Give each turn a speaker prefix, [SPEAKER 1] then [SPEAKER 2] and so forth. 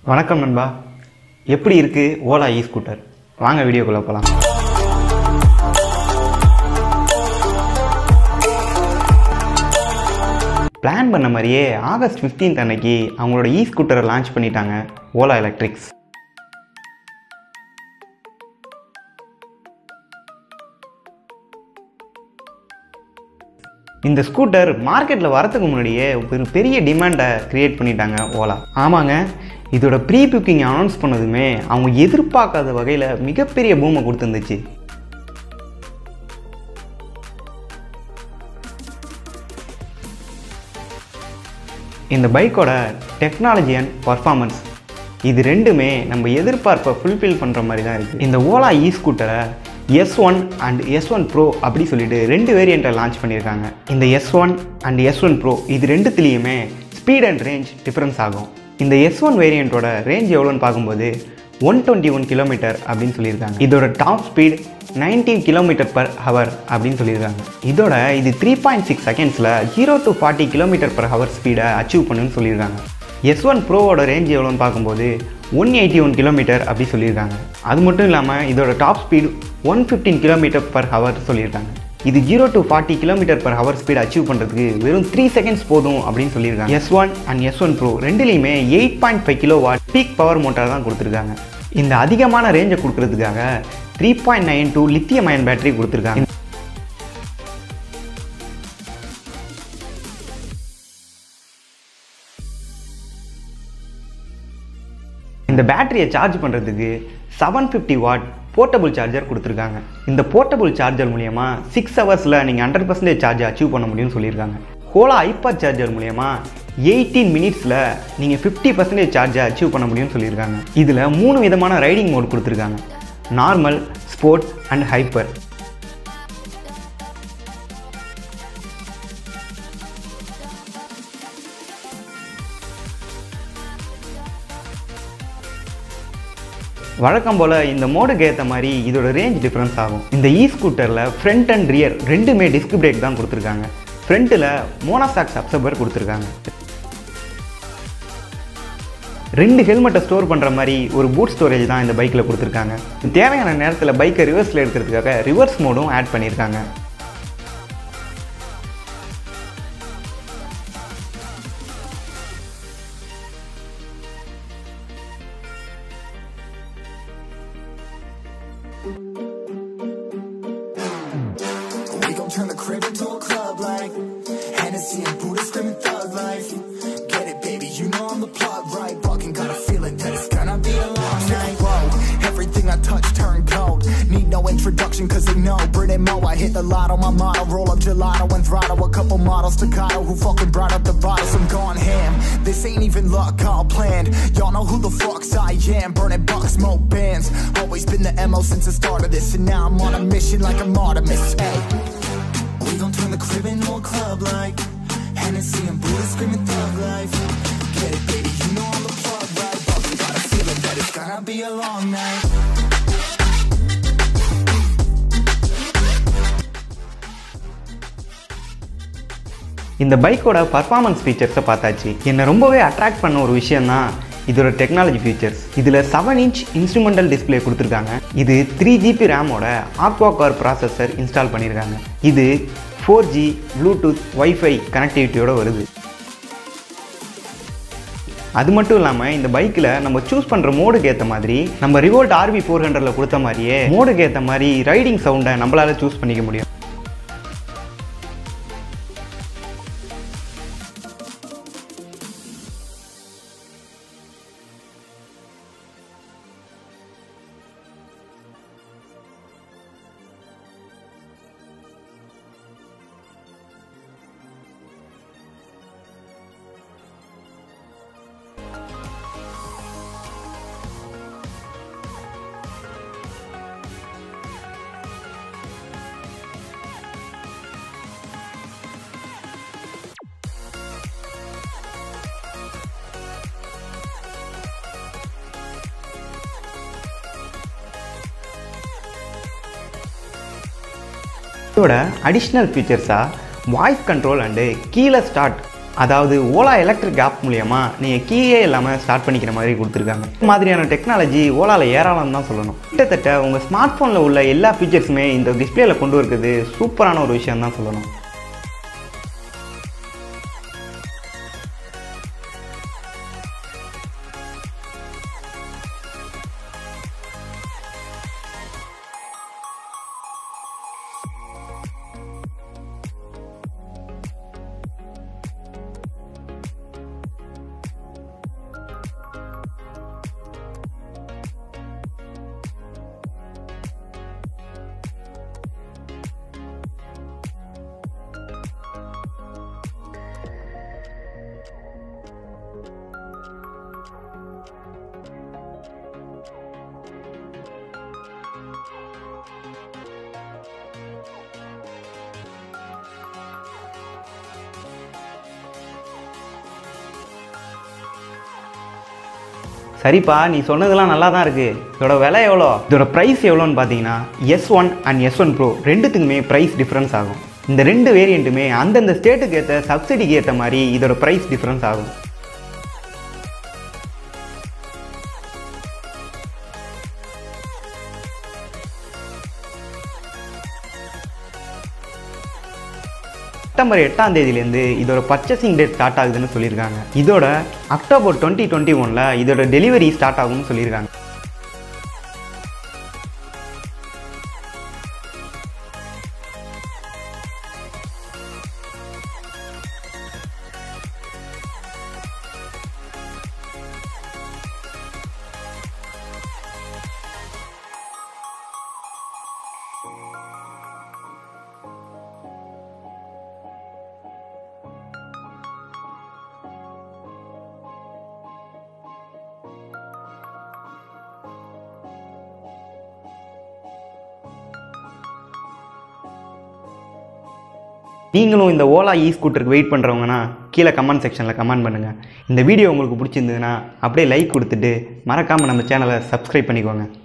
[SPEAKER 1] வணக்கம் நண்பா எப்படி இருக்கு ஓலா இ ஸ்கூட்டர் வாங்க வீடியோக்குள்ள போகலாம் பிளான் பண்ண மாதிரியே ஆகஸ்ட் 15th அன்னைக்கு அவங்களோட இ ஸ்கூட்டரை லான்ச் பண்ணிட்டாங்க ஓலா எலக்ட்ரிக்ஸ் இந்த ஸ்கூட்டர் மார்க்கெட்டில் வரதுக்கு முன்னாடியே ஒரு பெரிய டிமாண்டை கிரியேட் பண்ணிட்டாங்க ஓலா ஆமாங்க இதோட ப்ரீ புக்கிங் அனௌன்ஸ் பண்ணதுமே அவங்க எதிர்பார்க்காத வகையில் மிகப்பெரிய பூமை கொடுத்துருந்துச்சு இந்த பைக்கோட டெக்னாலஜி அண்ட் பர்ஃபார்மன்ஸ் இது ரெண்டுமே நம்ம எதிர்பார்ப்பை ஃபுல்ஃபில் பண்ணுற மாதிரி தான் இருக்குது இந்த ஓலா இ ஸ்கூட்டரை S one and S one pro அப்படி சொல்லிட்டு ரெண்டு வேரியண்ட்டை லான்ச் பண்ணியிருக்காங்க இந்த S one and S one pro இது ரெண்டுத்துலேயுமே ஸ்பீட் அண்ட் ரேஞ்ச் டிஃப்ரென்ஸ் ஆகும் இந்த எஸ் ஒன் வேரியண்ட்டோட ரேஞ்ச் எவ்வளோன்னு பார்க்கும்போது ஒன் டுவெண்ட்டி ஒன் கிலோமீட்டர் அப்படின்னு சொல்லியிருக்காங்க இதோட top speed 19 kilometre per hour அப்படின்னு சொல்லியிருக்காங்க இதோட இது த்ரீ பாயிண்ட் சிக்ஸ் செகண்ட்ஸில் zero to forty kilometre per hour ஸ்பீடை அச்சீவ் பண்ணுன்னு சொல்லியிருக்காங்க எஸ் ஒன் ப்ரோவோட ரேஞ்ச் எவ்வளோன்னு பார்க்கும்போது ஒன் எயிட்டி ஒன் கிலோமீட்டர் அப்படி சொல்லியிருக்காங்க அது மட்டும் இல்லாமல் இதோட top speed one fifteen kilometre per hour சொல்லியிருக்காங்க இது zero to forty kilometre per hour speed achieve பண்ணுறதுக்கு வெறும் த்ரீ செகண்ட்ஸ் போதும் அப்படின்னு சொல்லியிருக்காங்க S one and S one pro ரெண்டுலேயுமே eight point five kilo watt peak power motor தான் கொடுத்துருக்காங்க இந்த அதிகமான ரேஞ்சை கொடுக்கறதுக்காக three point nine two lithium ion battery கொடுத்துருக்காங்க இந்த பேட்டரியை சார்ஜ் பண்ணுறதுக்கு seven fifty watt portable charger கொடுத்துருக்காங்க இந்த போர்ட்டபுள் சார்ஜர் மூலயமா சிக்ஸ் ஹவர்ஸில் நீங்கள் ஹண்ட்ரட் பர்சன்டேஜ் சார்ஜ் அச்சீவ் பண்ண முடியும்னு சொல்லியிருக்காங்க ஹோலா ஐபாட் சார்ஜர் மூலயமா எயிட்டீன் மினிட்ஸில் நீங்கள் ஃபிஃப்டி பர்சன்டேஜ் சார்ஜை அச்சீவ் பண்ண முடியும்னு சொல்லியிருக்காங்க இதில் மூணு விதமான ரைடிங் மோட் கொடுத்துருக்காங்க நார்மல் ஸ்போர்ட்ஸ் அண்ட் ஹைப்பர் வழக்கம் போல் இந்த மோடுக்கு ஏற்ற மாதிரி இதோட ரேஞ்ச் டிஃப்ரென்ஸ் ஆகும் இந்த இ ஸ்கூட்டரில் ஃப்ரண்ட் அண்ட் ரியர் ரெண்டுமே டிஸ்க் பிரேக் தான் கொடுத்துருக்காங்க ஃப்ரண்ட்டில் மோனோசாக்ஸ் அப்சர்பர் கொடுத்துருக்காங்க ரெண்டு ஹெல்மெட்டை ஸ்டோர் பண்ணுற மாதிரி ஒரு பூட் ஸ்டோரேஜ் தான் இந்த பைக்கில் கொடுத்துருக்காங்க தேவையான நேரத்தில் பைக்கை ரிவர்ஸில் எடுக்கிறதுக்காக ரிவர்ஸ் மோடும் ஆட் பண்ணியிருக்காங்க
[SPEAKER 2] We gon' turn the crib into a club like Hennessy and Buddha screaming thug life. Get it, baby, you know I'm the plug, right? Fucking got a feeling that it's gonna be a long night. Whoa, everything I touch turn cold. Need no introduction, cause they know Brit and Mo. I hit the lotto, my motto. Roll up gelato and throttle. A couple models staccato who fucking brought up the bottles. I'm gone ham. This ain't even luck, all planned. Y'all know who the fucks I am. Burning bucks, smoke bands. Always been the MO since the start of this. And now I'm on a mission like I'm Artemis. Hey. We gon' turn the crib into a club like Hennessy and Buddha screaming thug life. Get it, baby, you know I'm the plug, right? Fucking got a feeling that it's gonna be a long night.
[SPEAKER 1] இந்த பைக்கோட performance ஃபீச்சர்ஸை பார்த்தாச்சு என்னை ரொம்பவே attract பண்ண ஒரு விஷயம் தான் இதோட டெக்னாலஜி ஃபீச்சர்ஸ் இதில் செவன் இன்ச் இன்ஸ்ட்ருமெண்டல் டிஸ்ப்ளே கொடுத்துருக்காங்க இது த்ரீ ஜிபி ரேமோட ஆக்வா கார் ப்ராசஸர் இன்ஸ்டால் பண்ணியிருக்காங்க இது ஃபோர் ஜி ப்ளூடூத் ஒய்ஃபை கனெக்டிவிட்டியோட வருது அது மட்டும் இல்லாமல் இந்த பைக்கில் நம்ம சூஸ் பண்ணுற மோடுக்கு ஏற்ற மாதிரி நம்ம ரிவோல்ட் ஆர்வி ஃபோர் ஹண்ட்ரடில் கொடுத்த மாதிரியே மோடுக்கு ஏற்ற மாதிரி ரைடிங் சவுண்டை நம்மளால சூஸ் பண்ணிக்க முடியும் இதோட அடிஷ்னல் ஃபீச்சர்ஸாக voice control and keyless start அதாவது ஓலா எலக்ட்ரிக் ஆப் மூலியமா நீங்கள் கீயே இல்லாமல் ஸ்டார்ட் பண்ணிக்கிற மாதிரி கொடுத்துருக்காங்க இந்த மாதிரியான டெக்னாலஜி ஓலாவில் ஏராளம் தான் சொல்லணும் கிட்டத்தட்ட உங்கள் ஸ்மார்ட் ஃபோனில் உள்ள எல்லா ஃபீச்சர்ஸுமே இந்த டிஸ்பிளேல கொண்டு இருக்கிறது சூப்பரான ஒரு விஷயம் தான் சொல்லணும் சரிப்பா நீ சொன்னதெல்லாம் நல்லா தான் இருக்குது இதோட விலை எவ்வளோ இதோட ப்ரைஸ் எவ்வளோன்னு பார்த்தீங்கன்னா S one and S one pro ரெண்டுத்துக்குமே ப்ரைஸ் டிஃப்ரென்ஸ் ஆகும் இந்த ரெண்டு வேரியண்ட்டுமே அந்தந்த ஸ்டேட்டுக்கு ஏற்ற சப்சிடிக்கு ஏற்ற மாதிரி இதோட ப்ரைஸ் டிஃப்ரென்ஸ் ஆகும் செப்டம்பர் எட்டாம் தேதியிலேருந்து இதோட பர்ச்சேசிங் டேட் ஸ்டார்ட் ஆகுதுன்னு சொல்லியிருக்காங்க இதோட அக்டோபர் டுவெண்ட்டி டுவெண்ட்டி ஒனில் இதோட டெலிவரி ஸ்டார்ட் ஆகும்னு சொல்லியிருக்காங்க நீங்களும் இந்த ஓலா இ ஸ்கூட்டருக்கு வெயிட் பண்ணுறவங்கன்னா கீழே கமெண்ட் செக்ஷனில் கமெண்ட் பண்ணுங்கள் இந்த வீடியோ உங்களுக்கு பிடிச்சிருந்ததுன்னா அப்படியே லைக் கொடுத்துட்டு மறக்காமல் நம்ம சேனலை சப்ஸ்கிரைப் பண்ணிக்கோங்க